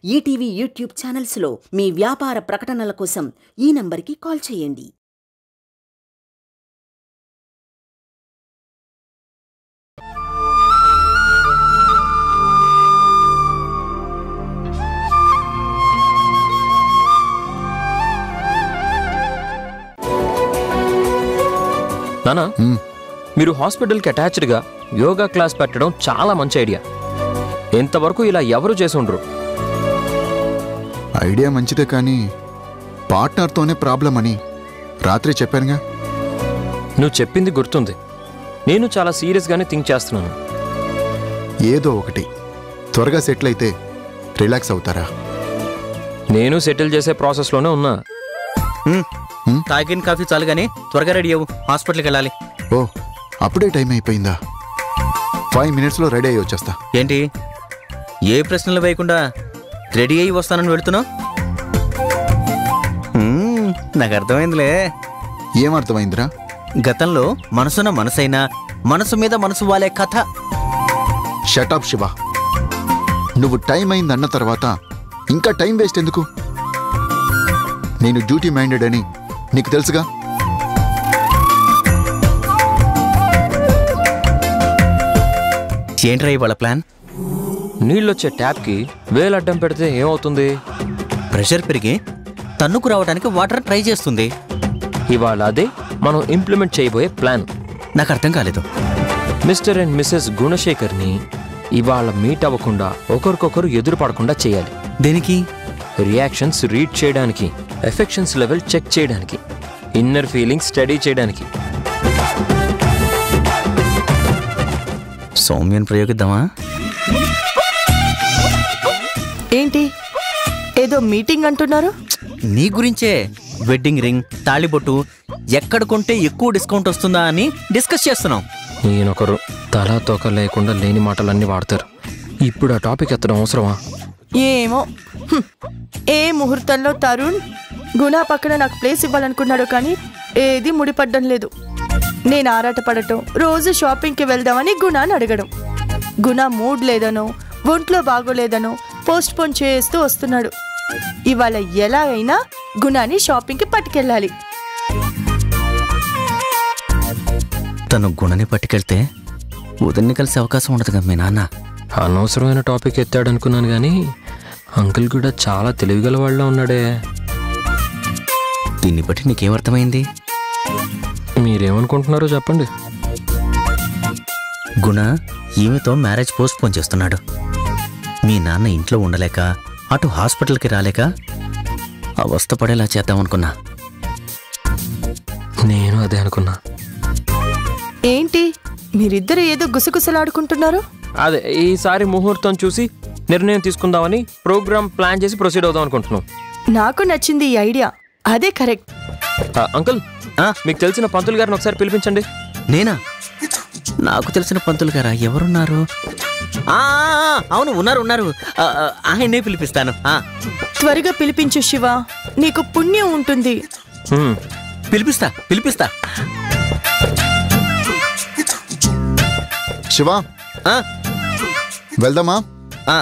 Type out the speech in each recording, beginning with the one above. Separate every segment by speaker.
Speaker 1: ETV YouTube ఛానల్స్లో మీ వ్యాపార ప్రకటనల కోసం ఈ నంబర్కి కాల్ చేయండి
Speaker 2: నానా
Speaker 3: మ్మ్.
Speaker 2: మీరు హాస్పిటల్కి అటాచ్డ్గా యోగా క్లాస్ పెట్టడం చాలా మంచి ఐడియా ఇంతవరకు ఇలా ఎవరు చేసి ఉండరు
Speaker 3: ఐడియా మంచిదే కానీ పార్ట్నర్తోనే ప్రాబ్లం అని రాత్రి చెప్పానుగా
Speaker 2: నువ్వు చెప్పింది గుర్తుంది నేను చాలా సీరియస్గానే థింక్ చేస్తున్నాను
Speaker 3: ఏదో ఒకటి త్వరగా సెటిల్ అయితే రిలాక్స్ అవుతారా
Speaker 2: నేను సెటిల్ చేసే ప్రాసెస్లోనే ఉన్నా
Speaker 3: హ్మ్?
Speaker 4: తాగిన కాఫీ చాలు గానీ త్వరగా రెడీ అవ్వు హాస్పిటల్కి వెళ్ళాలి
Speaker 3: ఓ అప్పుడే టైం అయిపోయిందా ఫైవ్ మినిట్స్లో రెడీ అయ్యి వచ్చేస్తా
Speaker 4: ఏంటి ఏ ప్రశ్నలు వేయకుండా రెడీ అయ్యి వస్తానని వెళుతున్నావు హ్మ్, నాకు అర్థమైందిలే
Speaker 3: ఏమర్థమైందిరా
Speaker 4: గతంలో మనసున మనసైనా మనసు మీద మనసు వాలే కథ
Speaker 3: షటప్ శివ నువ్వు టైం అయింది అన్న తర్వాత ఇంకా టైం వేస్ట్ ఎందుకు నేను డ్యూటీ మైండెడ్ అని నీకు తెలుసుగా
Speaker 4: ఏంట్రా ఇవాళ ప్లాన్
Speaker 2: నీళ్ళొచ్చే ట్యాప్కి వేలు అడ్డం పెడితే ఏమవుతుంది
Speaker 4: ప్రెషర్ పెరిగి తన్నుకు రావడానికి వాటర్ ట్రై చేస్తుంది
Speaker 2: ఇవాళ అదే మనం ఇంప్లిమెంట్ చేయబోయే ప్లాన్
Speaker 4: నాకు అర్థం కాలేదు
Speaker 2: మిస్టర్ అండ్ మిస్సెస్ గుణశేఖర్ని ఇవాళ మీట్ అవ్వకుండా ఒకరికొకరు ఎదురు పడకుండా చేయాలి
Speaker 4: దేనికి
Speaker 2: రియాక్షన్స్ రీడ్ చేయడానికి ఎఫెక్షన్స్ లెవెల్ చెక్ చేయడానికి ఇన్నర్ ఫీలింగ్స్ స్టడీ చేయడానికి
Speaker 4: సౌమ్యని ప్రయోగిద్దామా
Speaker 5: ఏంటి ఏదో మీటింగ్ అంటున్నారు
Speaker 4: నీ గురించే వెడ్డింగ్ రింగ్ తాళిబొట్టు ఎక్కడ కొంటే ఎక్కువ డిస్కౌంట్ వస్తుందా అని డిస్కస్ చేస్తున్నాం
Speaker 2: ఈయనొకరు తలా తోక లేకుండా లేని మాటలన్నీ వాడతారు ఇప్పుడు ఆ టాపిక్ ఎత్తడం అవసరమా
Speaker 5: ఏమో హ్మ్. ఏ ముహూర్తంలో తరుణ్ గుణ పక్కన నాకు ప్లేస్ ఇవ్వాలనుకున్నాడు కానీ ఏది ముడిపడ్డం లేదు నేను ఆరాటపడటం రోజు షాపింగ్కి వెళ్దామని గుణాన్ని అడగడం గుణ మూడ్ లేదనో ఒంట్లో బాగోలేదనో పోస్ట్ పోన్ చేస్తూ వస్తున్నాడు ఇవాళ ఎలా అయినా గుణాన్ని షాపింగ్కి పట్టుకెళ్ళాలి
Speaker 4: తను గుణని పట్టుకెళ్తే ఉదన్ని కలిసే అవకాశం ఉండదుగా మీ నాన్న
Speaker 2: అనవసరమైన టాపిక్ ఎత్తాడనుకున్నాను కానీ అంకుల్ కూడా చాలా తెలివిగల వాళ్ళ ఉన్నాడే
Speaker 4: దీన్ని బట్టి నీకేమర్థమైంది
Speaker 2: మీరేమనుకుంటున్నారో చెప్పండి
Speaker 4: గుణ ఈమెతో మ్యారేజ్ పోస్ట్ పోన్ చేస్తున్నాడు మీ నాన్న ఇంట్లో ఉండలేక అటు హాస్పిటల్కి రాలేక అవస్థ పడేలా చేద్దామనుకున్నా
Speaker 2: నేను అదే అనుకున్నా
Speaker 5: ఏంటి మీరిద్దరు ఏదో గుసగుసలాడుకుంటున్నారు
Speaker 2: అదే ఈసారి ముహూర్తం చూసి నిర్ణయం తీసుకుందామని ప్రోగ్రామ్ ప్లాన్ చేసి ప్రొసీడ్ అవుదాం అనుకుంటున్నాం
Speaker 5: నాకు నచ్చింది ఈ ఐడియా అదే కరెక్ట్
Speaker 2: ఆ, అంకుల్
Speaker 4: ఆ,
Speaker 2: మీకు తెలిసిన పంతులు గారిని ఒకసారి పిలిపించండి
Speaker 4: నేనా నాకు తెలిసిన పంతులు గారా ఎవరున్నారు ఆ, ఆ, అవును ఉన్నారు ఉన్నారు ఆ, ఆ, ఆయన్నే పిలిపిస్తాను ఆ,
Speaker 5: త్వరగా పిలిపించు శివ నీకు పుణ్యం ఉంటుంది
Speaker 2: హ్మ్.
Speaker 4: పిలిపిస్తా పిలిపిస్తా
Speaker 3: శివ
Speaker 4: ఆ,
Speaker 3: వెళ్దామా
Speaker 4: ఆ.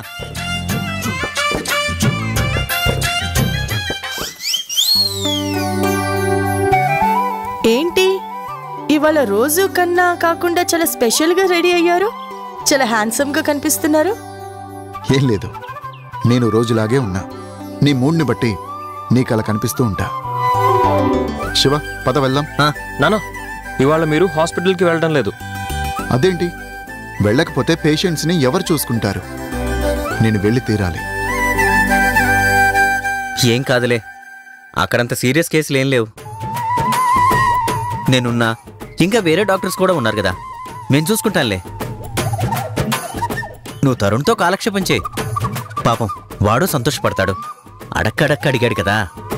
Speaker 5: ఏంటి ఇవాళ రోజు కన్నా కాకుండా చాలా స్పెషల్ గా రెడీ అయ్యారు చాలా హ్యాండ్సమ్ గా కనిపిస్తున్నారు
Speaker 3: ఏం లేదు నేను రోజులాగే ఉన్నా నీ మూడ్ని బట్టి నీకు అలా కనిపిస్తూ ఉంటా శివ పద వెళ్దాం
Speaker 2: నానా ఇవాళ మీరు హాస్పిటల్కి వెళ్ళడం లేదు
Speaker 3: అదేంటి వెళ్ళకపోతే పేషెంట్స్ని ఎవరు చూసుకుంటారు నేను వెళ్ళి తీరాలి
Speaker 4: ఏం కాదులే అక్కడంత సీరియస్ కేసులు ఏం లేవు నేనున్నా ఇంకా వేరే డాక్టర్స్ కూడా ఉన్నారు కదా నేను చూసుకుంటానులే నువ్వు తరుణ్తో కాలక్షేపం చేయి పాపం వాడు సంతోషపడతాడు అడక్కడక్క అడిగాడు కదా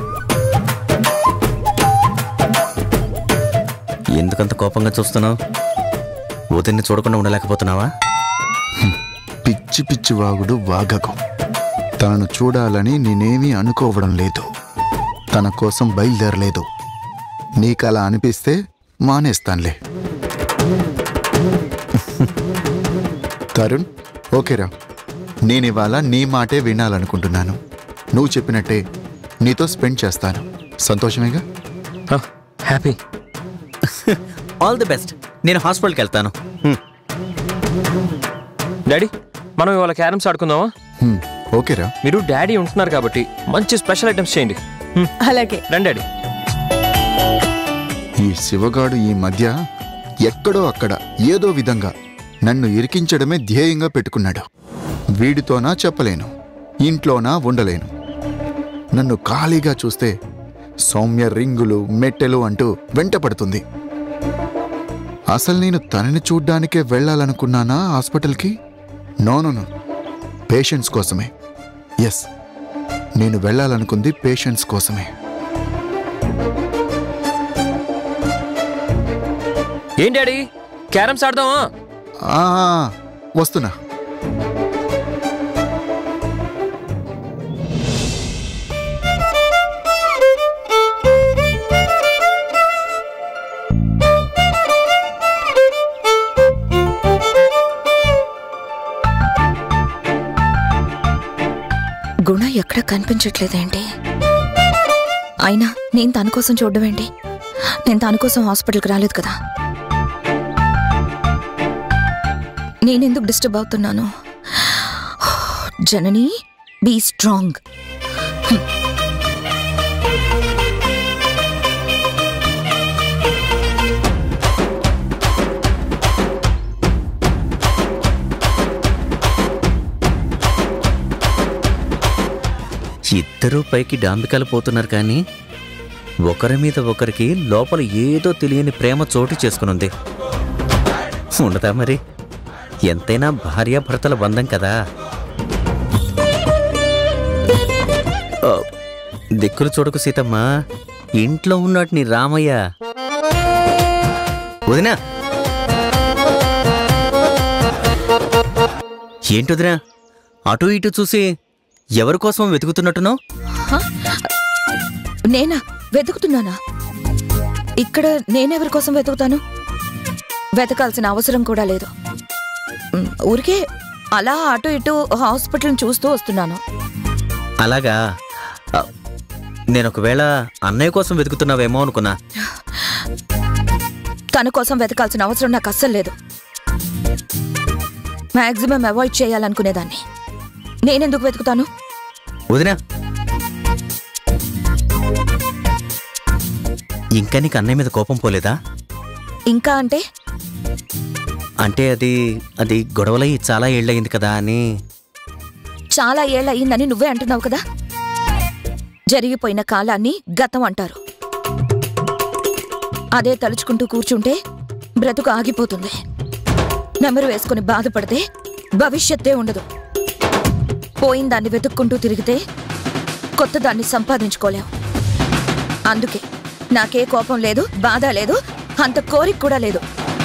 Speaker 4: ఎందుకంత కోపంగా చూస్తున్నావు ఉదయన్ని చూడకుండా ఉండలేకపోతున్నావా
Speaker 3: పిచ్చి పిచ్చి వాగుడు వాగకు తనను చూడాలని నేనేమీ అనుకోవడం లేదు తన కోసం బయలుదేరలేదు నీకలా అనిపిస్తే మానేస్తానులే తరుణ్ ఓకేరా నేనివాళ నీ మాటే వినాలనుకుంటున్నాను నువ్వు చెప్పినట్టే నీతో స్పెండ్ చేస్తాను సంతోషమేగా
Speaker 2: హ్యాపీ
Speaker 4: ఆల్ ది బెస్ట్ నేను హాస్పిటల్కి వెళ్తాను హ్మ్.
Speaker 2: డాడీ మనం ఇవాళ క్యారమ్స్ ఆడుకుందామా
Speaker 3: హ్మ్, ఓకేరా
Speaker 2: మీరు డాడీ ఉంటున్నారు కాబట్టి మంచి స్పెషల్ ఐటమ్స్ చేయండి హ్మ్,
Speaker 5: అలాగే
Speaker 2: రండి డాడీ
Speaker 3: ఈ శివగాడు ఈ మధ్య ఎక్కడో అక్కడ ఏదో విధంగా నన్ను ఇరికించడమే ధ్యేయంగా పెట్టుకున్నాడు వీడితోనా చెప్పలేను ఇంట్లోనా ఉండలేను నన్ను ఖాళీగా చూస్తే సౌమ్య రింగులు మెట్టెలు అంటూ వెంటపడుతుంది అసలు నేను తనని చూడ్డానికే వెళ్ళాలనుకున్నానా హాస్పిటల్కి నోను పేషెంట్స్ కోసమే ఎస్ నేను వెళ్ళాలనుకుంది పేషెంట్స్ కోసమే
Speaker 2: ఏం డాడీ క్యారమ్స్ ఆడదామా
Speaker 3: ఆ, వస్తున్నా
Speaker 6: గుణ ఎక్కడ కనిపించట్లేదేంటి అయినా నేను తన కోసం చూడడం ఏంటి నేను తన కోసం హాస్పిటల్కి రాలేదు కదా నేనెందుకు డిస్టర్బ్ అవుతున్నాను జనని బీ స్ట్రాంగ్
Speaker 4: ఇద్దరూ పైకి డాంబికాలు పోతున్నారు కానీ ఒకరి మీద ఒకరికి లోపల ఏదో తెలియని ప్రేమ చోటు చేసుకునుంది ఉండదా మరి ఎంతైనా భార్యాభర్తల బంధం కదా ఓ, దిక్కులు చూడకు సీతమ్మ ఇంట్లో ఉన్నాడు నీ రామయ్య వదినా ఏంటి వదినా అటు ఇటు చూసి ఎవరి కోసం వెతుకుతున్నట్టునో
Speaker 6: నేనా వెతుకుతున్నానా ఇక్కడ నేనెవరి కోసం వెతుకుతాను వెతకాల్సిన అవసరం కూడా లేదు ఉమ్, ఊరికే అలా అటు ఇటు హాస్పిటల్ని చూస్తూ వస్తున్నాను
Speaker 4: అలాగా ఆ, నేను ఒకవేళ అన్నయ్య కోసం వెతుకుతున్నావేమో అనుకున్నా
Speaker 6: తన కోసం వెతకాల్సిన అవసరం నాకు అస్సలు లేదు మాక్సిమం అవాయిడ్ చేయాలనుకునేదాన్ని నేనెందుకు వెతుకుతాను
Speaker 4: వదినా ఇంకా నీకు అన్నయ్య మీద కోపం పోలేదా
Speaker 6: ఇంకా అంటే
Speaker 4: అంటే అది అది గొడవలై చాలా ఏళ్ళయింది కదా అని
Speaker 6: చాలా ఏళ్ళ అయిందని నువ్వే అంటున్నావు కదా జరిగిపోయిన కాలాన్ని గతం అంటారు అదే తలుచుకుంటూ కూర్చుంటే బ్రతుకు ఆగిపోతుంది నెమరు వేసుకుని బాధపడితే భవిష్యత్తే ఉండదు పోయిన దాన్ని వెతుక్కుంటూ తిరిగితే కొత్త దాన్ని సంపాదించుకోలేం అందుకే నాకే కోపం లేదు బాధ లేదు అంత కోరిక కూడా లేదు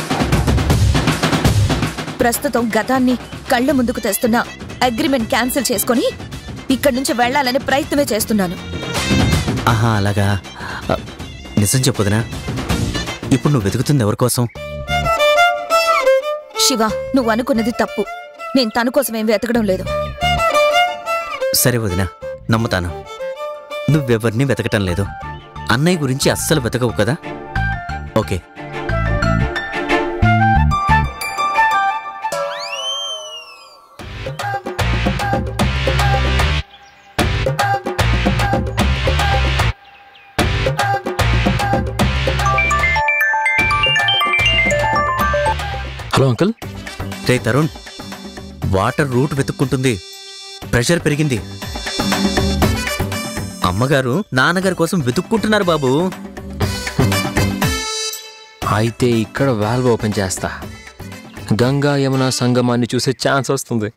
Speaker 6: ప్రస్తుతం గతాన్ని కళ్ళ ముందుకు తెస్తున్న అగ్రిమెంట్ క్యాన్సిల్ చేసుకొని ఇక్కడి నుంచి వెళ్ళాలనే ప్రయత్నమే చేస్తున్నాను
Speaker 4: ఆహా అలాగా ఆ, నిజం చెప్పొదినా ఇప్పుడు నువ్వు వెతుకుతుంది ఎవరి కోసం
Speaker 6: శివ నువ్వు అనుకున్నది తప్పు నేను తన కోసం ఏం వెతకడం లేదు
Speaker 4: సరే వదినా నమ్ముతాను నువ్వెవరిని వెతకటం లేదు అన్నయ్య గురించి అస్సలు వెతకవు కదా ఓకే
Speaker 2: హలో అంకుల్
Speaker 4: రే తరుణ్ వాటర్ రూట్ వెతుక్కుంటుంది ప్రెషర్ పెరిగింది అమ్మగారు నాన్నగారి కోసం వెతుక్కుంటున్నారు బాబు
Speaker 2: అయితే ఇక్కడ వాల్వ్ ఓపెన్ చేస్తా గంగా యమున సంగమాన్ని చూసే ఛాన్స్ వస్తుంది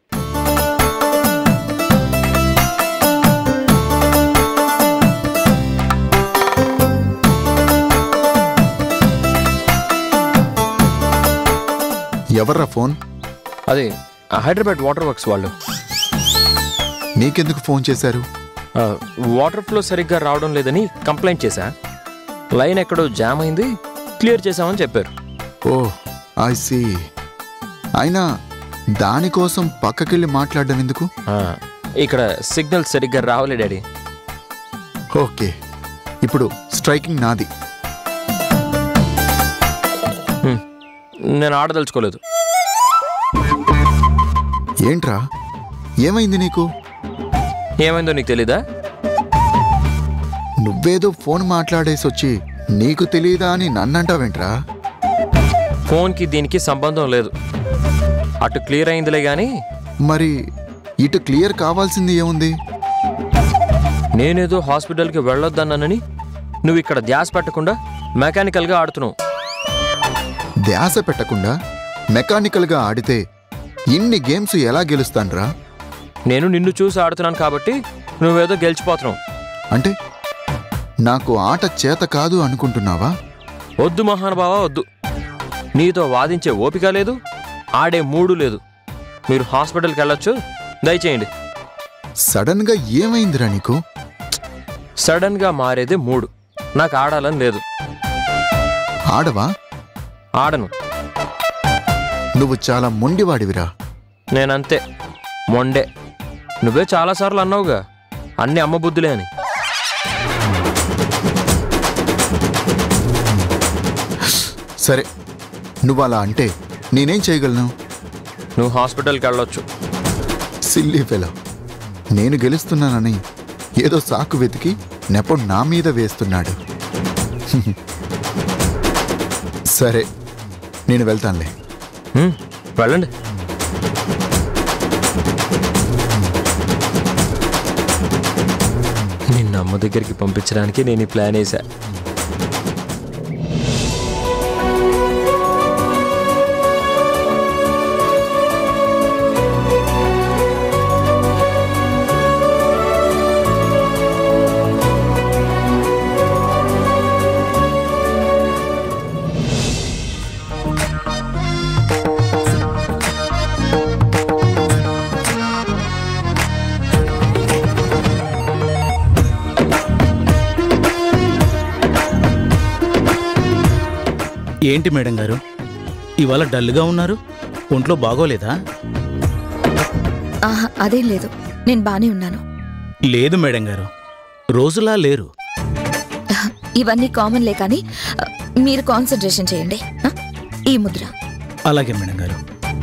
Speaker 3: ఎవర్రా ఫోన్
Speaker 2: అదే ఆ హైదరాబాద్ వాటర్ వర్క్స్ వాళ్ళు
Speaker 3: నీకెందుకు ఫోన్ చేశారు
Speaker 2: ఆ, వాటర్ ఫ్లో సరిగ్గా రావడం లేదని కంప్లైంట్ చేశా లైన్ ఎక్కడో జామ్ అయింది క్లియర్ చేసామని చెప్పారు
Speaker 3: ఓ ఐ సీ అయినా దానికోసం పక్కకెళ్ళి మాట్లాడడం ఎందుకు
Speaker 2: ఆ, ఇక్కడ సిగ్నల్ సరిగ్గా రావలే డాడీ
Speaker 3: ఓకే ఇప్పుడు స్ట్రైకింగ్ నాది
Speaker 2: హ్మ్. నేను ఆడదలుచుకోలేదు
Speaker 3: ఏంట్రా ఏమైంది నీకు
Speaker 2: ఏమైందో నీకు తెలీదా
Speaker 3: నువ్వేదో ఫోన్ మాట్లాడేసి వచ్చి నీకు తెలియదా అని నన్నంటావేంట్రా
Speaker 2: ఫోన్కి దీనికి సంబంధం లేదు అటు క్లియర్ అయిందిలే కానీ
Speaker 3: మరి ఇటు క్లియర్ కావాల్సింది ఏముంది
Speaker 2: నేనేదో హాస్పిటల్కి వెళ్ళొద్దన్నానని నువ్వు ఇక్కడ ధ్యాస పెట్టకుండా మెకానికల్గా ఆడుతున్నావు
Speaker 3: ధ్యాస పెట్టకుండా మెకానికల్గా ఆడితే ఇన్ని గేమ్స్ ఎలా గెలుస్తాన్రా
Speaker 2: నేను నిన్ను చూసి ఆడుతున్నాను కాబట్టి నువ్వేదో గెలిచిపోతున్నావు
Speaker 3: అంటే నాకు ఆట చేత కాదు అనుకుంటున్నావా
Speaker 2: వద్దు మహానుభావ వద్దు నీతో వాదించే ఓపిక లేదు ఆడే మూడు లేదు మీరు హాస్పిటల్కి వెళ్ళొచ్చు దయచేయండి
Speaker 3: సడన్గా ఏమైందిరా నీకు
Speaker 2: సడన్గా మారేదే మూడు నాకు ఆడాలని లేదు
Speaker 3: ఆడవా
Speaker 2: ఆడను
Speaker 3: నువ్వు చాలా మొండివాడివిరా
Speaker 2: నేనంతే మొండే నువ్వే చాలాసార్లు అన్నావుగా అన్ని అమ్మ బుద్ధులే అని
Speaker 3: సరే నువ్వు అలా అంటే నేనేం చేయగలను
Speaker 2: నువ్వు హాస్పిటల్కి వెళ్ళొచ్చు
Speaker 3: సిల్లీ ఫెలో నేను గెలుస్తున్నానని ఏదో సాకు వెతికి నెపం నా మీద వేస్తున్నాడు సరే నేను వెళ్తానులే
Speaker 2: హ్మ్, వెళ్ళండి నిన్న అమ్మ దగ్గరికి పంపించడానికి నేను ఈ ప్లాన్ వేసా
Speaker 7: ఏంటి మేడం గారు ఇవాళ డల్గా ఉన్నారు ఒంట్లో బాగోలేదా
Speaker 6: ఆహా అదేం లేదు నేను బానే ఉన్నాను
Speaker 7: లేదు మేడం గారు రోజులా లేరు
Speaker 6: ఆహా, ఇవన్నీ కామన్లే కానీ ఆ, మీరు కాన్సన్ట్రేషన్ చేయండి ఆ? ఈ ముద్ర
Speaker 7: అలాగే మేడం గారు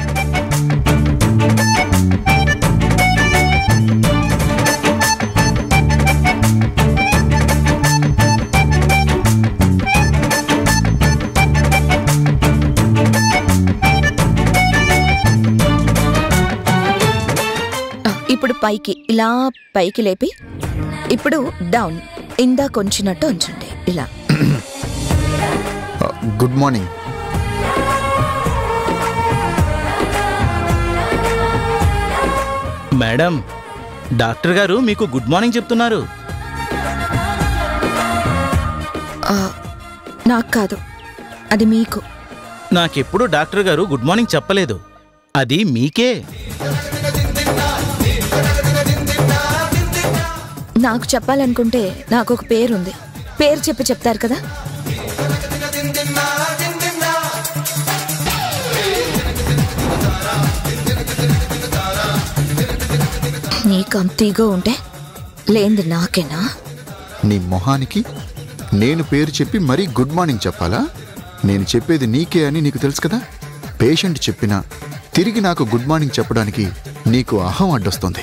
Speaker 6: ఆ, ఇప్పుడు పైకి ఇలా పైకి లేపి ఇప్పుడు డౌన్ ఇందా కొంచినట్టు ఉంచండి ఇలా
Speaker 3: గుడ్ మార్నింగ్
Speaker 7: మేడం డాక్టర్ గారు మీకు గుడ్ మార్నింగ్ చెప్తున్నారు
Speaker 6: ఆ, నాకు కాదు అది మీకు
Speaker 7: నాకెప్పుడు డాక్టర్ గారు గుడ్ మార్నింగ్ చెప్పలేదు అది మీకే
Speaker 6: నాకు చెప్పాలనుకుంటే నాకు ఒక పేరుంది పేరు చెప్పి చెప్తారు కదా నీకు అంతీగో ఉంటే లేంది నాకేనా
Speaker 3: నీ మొహానికి నేను పేరు చెప్పి మరీ గుడ్ మార్నింగ్ చెప్పాలా నేను చెప్పేది నీకే అని నీకు తెలుసు కదా పేషెంట్ చెప్పినా తిరిగి నాకు గుడ్ మార్నింగ్ చెప్పడానికి నీకు అహం అడ్డొస్తుంది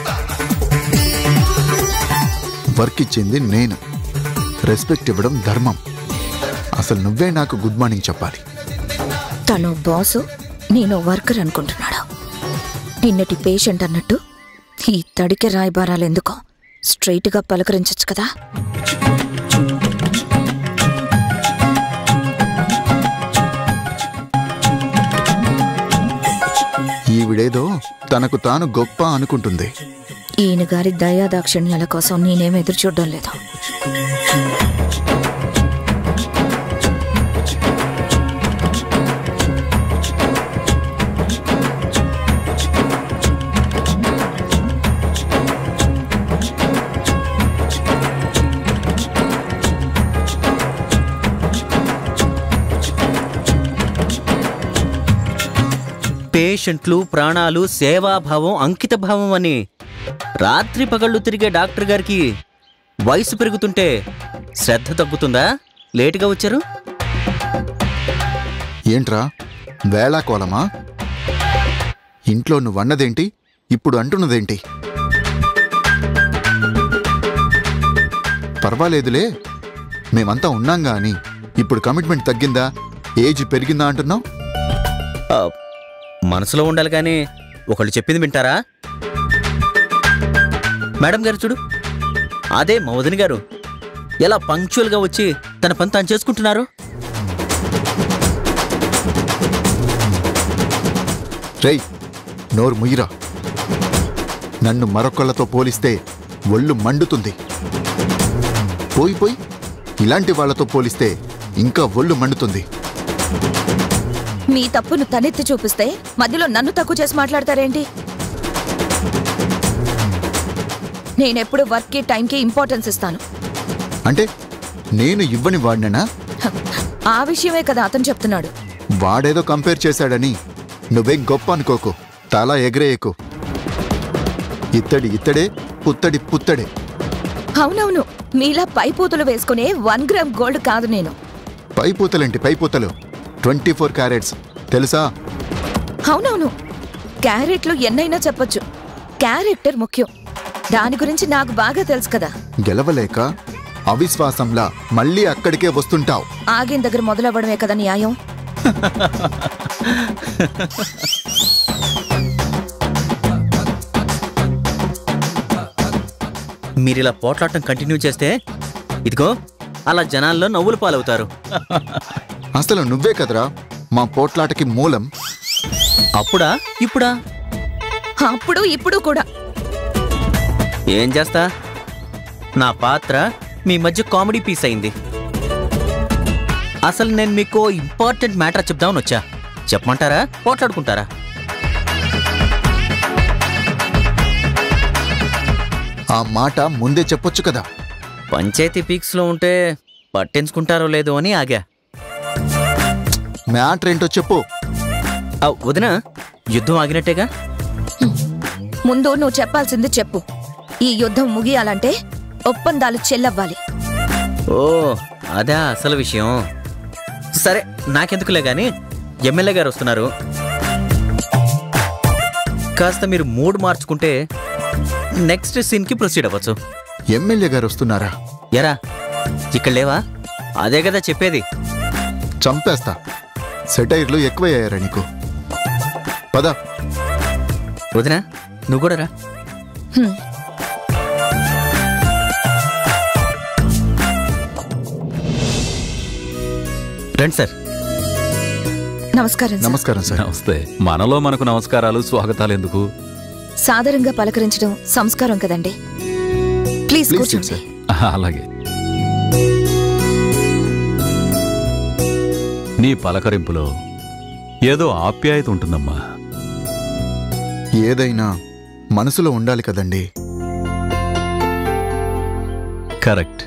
Speaker 3: వర్క్ ఇచ్చింది నేను రెస్పెక్ట్ ఇవ్వడం ధర్మం అసలు నువ్వే నాకు గుడ్ మార్నింగ్ చెప్పాలి
Speaker 6: తను బాసు నేను వర్కర్ అనుకుంటున్నాడు నిన్నటి పేషెంట్ అన్నట్టు ఈ తడికె రాయబారాలు ఎందుకో స్ట్రైట్గా పలకరించచ్చు కదా
Speaker 3: ఈవిడేదో తనకు తాను గొప్ప అనుకుంటుంది
Speaker 6: ఈయన గారి దయాదాక్షిణ్యాల కోసం నేనేం ఎదురు చూడడం లేదు
Speaker 4: పేషెంట్లు ప్రాణాలు సేవాభావం అంకితభావం అని రాత్రి పగళ్ళు తిరిగే డాక్టర్ గారికి వయసు పెరుగుతుంటే శ్రద్ధ తగ్గుతుందా లేటుగా వచ్చారు
Speaker 3: ఏంట్రా వేళాకోలమా ఇంట్లో నువ్వన్నదేంటి ఇప్పుడు అంటున్నదేంటి పర్వాలేదులే మేమంతా ఉన్నాంగా అని ఇప్పుడు కమిట్మెంట్ తగ్గిందా ఏజ్ పెరిగిందా అంటున్నావు
Speaker 4: ఆ, మనసులో ఉండాలి కానీ ఒకళ్ళు చెప్పింది వింటారా మేడం గారు చూడు అదే మా వదిన గారు ఎలా పంక్చువల్గా వచ్చి తన పని తాను చేసుకుంటున్నారు
Speaker 3: రేయ్ నోరు ముయ్యిరా నన్ను మరొకళ్ళతో పోలిస్తే ఒళ్ళు మండుతుంది పోయి పోయి ఇలాంటి వాళ్ళతో పోలిస్తే ఇంకా ఒళ్ళు మండుతుంది
Speaker 6: మీ తప్పును తనెత్తి చూపిస్తే మధ్యలో నన్ను తక్కువ చేసి మాట్లాడతారేంటి నేనెప్పుడు వర్క్కి టైంకి ఇంపార్టెన్స్ ఇస్తాను
Speaker 3: అంటే నేను ఇవ్వని వాడిననా
Speaker 6: హ, ఆ విషయమే కదా అతను చెప్తున్నాడు
Speaker 3: వాడేదో కంపేర్ చేశాడని నువ్వేం గొప్ప అనుకోకు తల ఎగరేయకు ఇత్తడి ఇత్తడే పుత్తడి పుత్తడే
Speaker 6: అవునవును మీలా పైపూతలు వేసుకునే వన్ గ్రామ్ గోల్డ్ కాదు నేను
Speaker 3: పైపూతలేంటి పైపూతలు ట్వంటీ ఫోర్ క్యారెట్స్ తెలుసా
Speaker 6: అవునవును క్యారెట్లు ఎన్నైనా చెప్పొచ్చు క్యారెక్టర్ ముఖ్యం దాని గురించి నాకు బాగా తెలుసు కదా
Speaker 3: గెలవలేక అవిశ్వాసంలా మళ్ళీ అక్కడికే వస్తుంటావు
Speaker 6: ఆగిన దగ్గర మొదలవ్వడమే కదా న్యాయం
Speaker 4: మీరు ఇలా పోట్లాటం కంటిన్యూ చేస్తే ఇదిగో అలా జనాల్లో నవ్వులు పాలవుతారు
Speaker 3: అసలు నువ్వే కదరా మా పోట్లాటకి మూలం
Speaker 4: అప్పుడా ఇప్పుడా
Speaker 6: అప్పుడు ఇప్పుడు కూడా
Speaker 4: ఏం చేస్తా నా పాత్ర మీ మధ్య కామెడీ పీస్ అయింది అసలు నేను మీకు ఇంపార్టెంట్ మ్యాటర్ చెప్దామని వచ్చా చెప్పమంటారా పోట్లాడుకుంటారా
Speaker 3: ఆ మాట ముందే చెప్పొచ్చు కదా
Speaker 4: పంచాయతీ పీక్స్లో ఉంటే పట్టించుకుంటారో లేదో అని ఆగా
Speaker 3: మ్యాటర్ ఏంటో చెప్పు
Speaker 4: ఆ, వదిన యుద్ధం ఆగినట్టేగా
Speaker 6: ముందు నువ్వు చెప్పాల్సింది చెప్పు ఈ యుద్ధం ముగియాలంటే ఒప్పందాలు చెల్లవ్వాలి
Speaker 4: ఓ అదా అసలు విషయం సరే నాకెందుకులే గాని ఎమ్మెల్యే గారు వస్తున్నారు కాస్త మీరు మూడ్ మార్చుకుంటే నెక్స్ట్ సీన్కి ప్రొసీడ్ అవ్వచ్చు
Speaker 3: ఎమ్మెల్యే గారు వస్తున్నారా
Speaker 4: ఎరా ఇక్కడ లేవా అదే కదా చెప్పేది
Speaker 3: చంపేస్తా సెటైర్లు ఎక్కువయ్యారా నీకు పద
Speaker 4: వదినా నువ్వు కూడా రా
Speaker 6: హ్మ్.
Speaker 4: రండి సార్
Speaker 6: నమస్కారం సార్.
Speaker 3: నమస్కారం సార్
Speaker 8: నమస్తే మనలో మనకు నమస్కారాలు స్వాగతాలు ఎందుకు
Speaker 6: సాదరంగా పలకరించడం సంస్కారం కదండి ప్లీజ్
Speaker 3: ప్లీజ్
Speaker 6: కూర్చోండి
Speaker 3: సార్
Speaker 8: అలాగే నీ పలకరింపులో ఏదో ఆప్యాయత ఉంటుందమ్మా
Speaker 3: ఏదైనా మనసులో ఉండాలి కదండి
Speaker 8: కరెక్ట్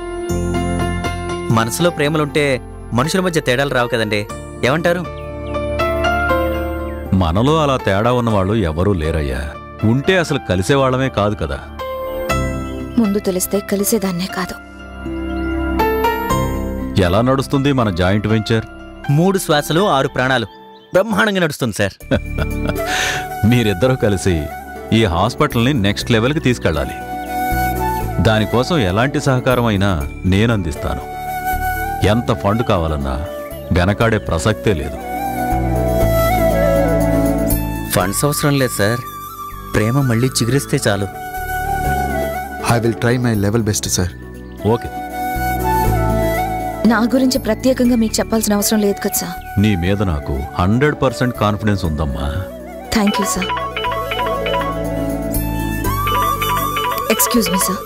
Speaker 4: మనసులో ప్రేమలుంటే మనుషుల మధ్య తేడాలు రావు కదండి ఏమంటారు
Speaker 8: మనలో అలా తేడా ఉన్నవాళ్ళు ఎవరూ లేరయ్యా ఉంటే అసలు కలిసేవాళ్ళమే కాదు కదా
Speaker 6: ముందు తెలిస్తే కలిసేదాన్నే కాదు
Speaker 8: ఎలా నడుస్తుంది మన జాయింట్ వెంచర్
Speaker 4: మూడు శ్వాసలు ఆరు ప్రాణాలు బ్రహ్మాండంగా నడుస్తుంది సార్
Speaker 8: మీరిద్దరూ కలిసి ఈ హాస్పిటల్ని నెక్స్ట్ లెవెల్కి తీసుకెళ్ళాలి దానికోసం ఎలాంటి సహకారం అయినా నేను అందిస్తాను ఎంత ఫండ్ కావాలన్నా వెనకాడే ప్రసక్తే లేదు
Speaker 4: ఫండ్స్ అవసరం లేదు సార్ ప్రేమ మళ్ళీ చిగురిస్తే చాలు
Speaker 3: I will try my level best sir
Speaker 8: okay
Speaker 6: నా గురించి ప్రత్యేకంగా మీకు చెప్పాల్సిన అవసరం లేదు కదా సార్
Speaker 8: నీ మీద నాకు హండ్రెడ్ పర్సెంట్ కాన్ఫిడెన్స్ ఉందమ్మా
Speaker 6: thank you sir excuse me sir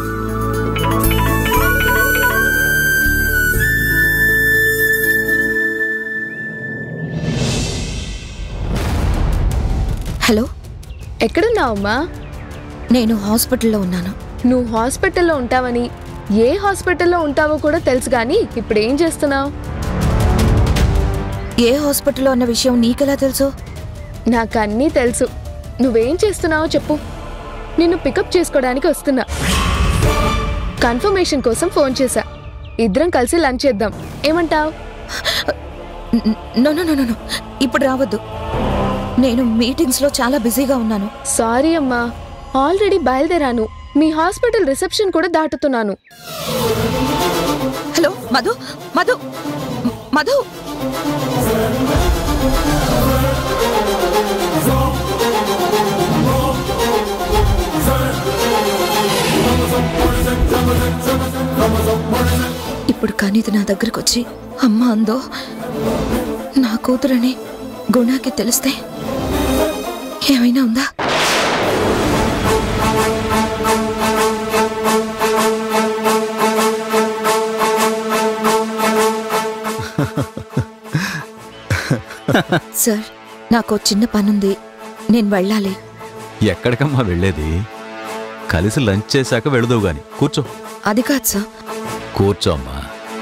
Speaker 6: hello
Speaker 9: ఎక్కడున్నావమ్మా
Speaker 6: నేను హాస్పిటల్లో ఉన్నాను
Speaker 9: నువ్వు హాస్పిటల్లో ఉంటావని ఏ హాస్పిటల్లో ఉంటావో కూడా తెలుసు కానీ ఇప్పుడు ఏం చేస్తున్నావు
Speaker 6: ఏ హాస్పిటల్లో ఉన్న విషయం నీకెలా తెలుసు
Speaker 9: నాకు అన్నీ తెలుసు నువ్వేం చేస్తున్నావో చెప్పు నిన్ను పికప్ చేసుకోవడానికి వస్తున్నా కన్ఫర్మేషన్ కోసం ఫోన్ చేశా ఇద్దరం కలిసి లంచ్ చేద్దాం ఏమంటావ్
Speaker 6: no no no no, no ఇప్పుడు రావద్దు నేను మీటింగ్స్లో చాలా బిజీగా ఉన్నాను
Speaker 9: సారీ అమ్మా ఆల్రెడీ బయలుదేరాను మీ హాస్పిటల్ రిసెప్షన్ కూడా దాటుతున్నాను
Speaker 6: హలో మధు మధు మ- మధు ఇప్పుడు కానీ ఇది నా దగ్గరకు వచ్చి అమ్మ అందో నా కూతురని గుణాకి తెలిస్తే ఏమైనా ఉందా సార్ నాకు చిన్న పనుంది నేను వెళ్ళాలి
Speaker 8: ఎక్కడికమ్మా వెళ్ళేది కలిసి లంచ్ చేశాక వెళుదువు గాని కూర్చో
Speaker 6: అది కాదు సార్
Speaker 8: కూర్చో అమ్మా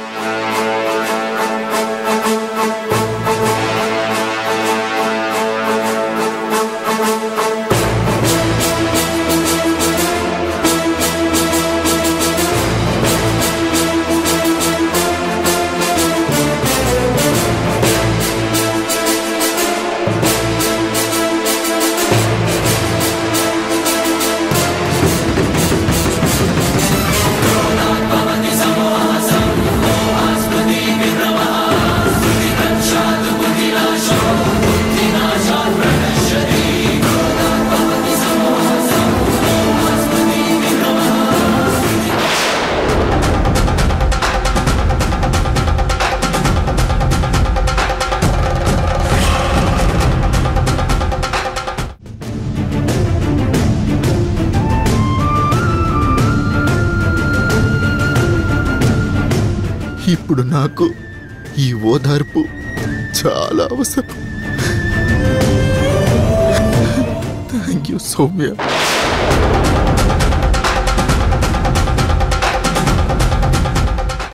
Speaker 3: ఇప్పుడు నాకు ఈ ఓదార్పు చాలా అవసరం థ్యాంక్ యూ సౌమ్య